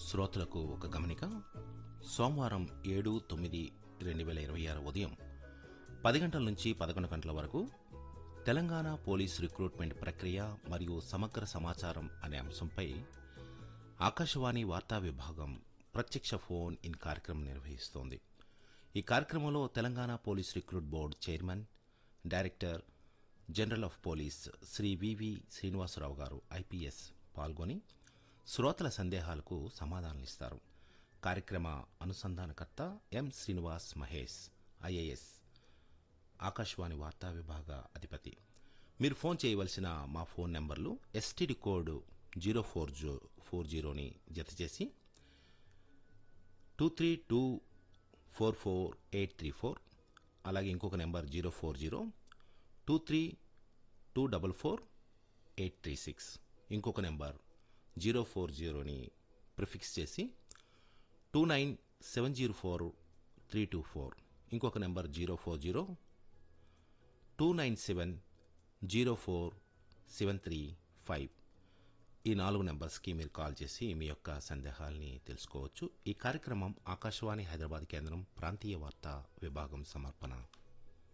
శ్రోతలకు ఒక గమనిక సోమవారం ఏడు తొమ్మిది రెండు వేల ఇరవై ఆరు ఉదయం పది గంటల నుంచి పదకొండు గంటల వరకు తెలంగాణ పోలీస్ రిక్రూట్మెంట్ ప్రక్రియ మరియు సమగ్ర సమాచారం అనే అంశంపై ఆకాశవాణి వార్తా విభాగం ప్రత్యక్ష ఫోన్ ఇన్ కార్యక్రమం నిర్వహిస్తోంది ఈ కార్యక్రమంలో Telangana police recruit board chairman director general of police Shri V V Srinivasarao గారు ఐపీఎస్ పాల్గొని శ్రోతల సందేహాలకు సమాధానాలిస్తారు కార్యక్రమ అనుసంధానకర్త ఎం శ్రీనివాస్ మహేష్ ఐఏఎస్ ఆకాశవాణి వార్తా విభాగ అధిపతి మీరు ఫోన్ చేయవలసిన మా ఫోన్ నెంబర్లు ఎస్టీడీ కోడ్ జీరో ఫోర్ జో ఫోర్ జీరోని జతచేసి two three two four four eight three four అలాగే ఇంకొక number zero four zero two three two double four eight three six ఇంకొక నెంబర్ జీరో ఫోర్ జీరోని ప్రిఫిక్స్ చేసి two nine seven zero four three two four ఇంకొక number zero four zero two nine seven zero four seven three five ఈ నాలుగు నెంబర్స్కి మీరు call చేసి మీ యొక్క సందేహాల్ని తెలుసుకోవచ్చు ఈ కార్యక్రమం ఆకాశవాణి హైదరాబాద్ కేంద్రం ప్రాంతీయ వార్తా విభాగం సమర్పణ